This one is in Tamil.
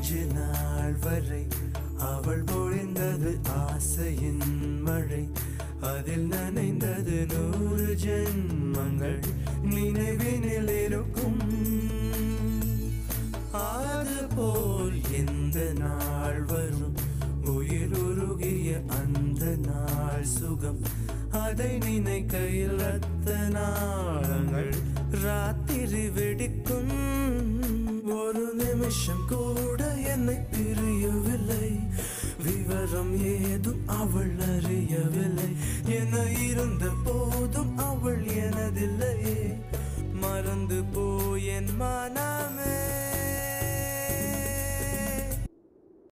கொஞ்ச நாள் வரை அவள் பொழிந்தது ஆசையின் மழை அதில் நனைந்தது நூறு ஜென்மங்கள் நினைவினில் இருக்கும் அதுபோல் எந்த நாள் வரும் உயிர் உருகிய அந்த நாள் சுகம் அதை நினைக்கையில் ரத்த நாளங்கள் ராத்திரி வெடிக்கும் ஒரு நிமிஷம் கூட என்னை பிரியவில்லை விவரம் ஏதும் அவள் அறியவில்லை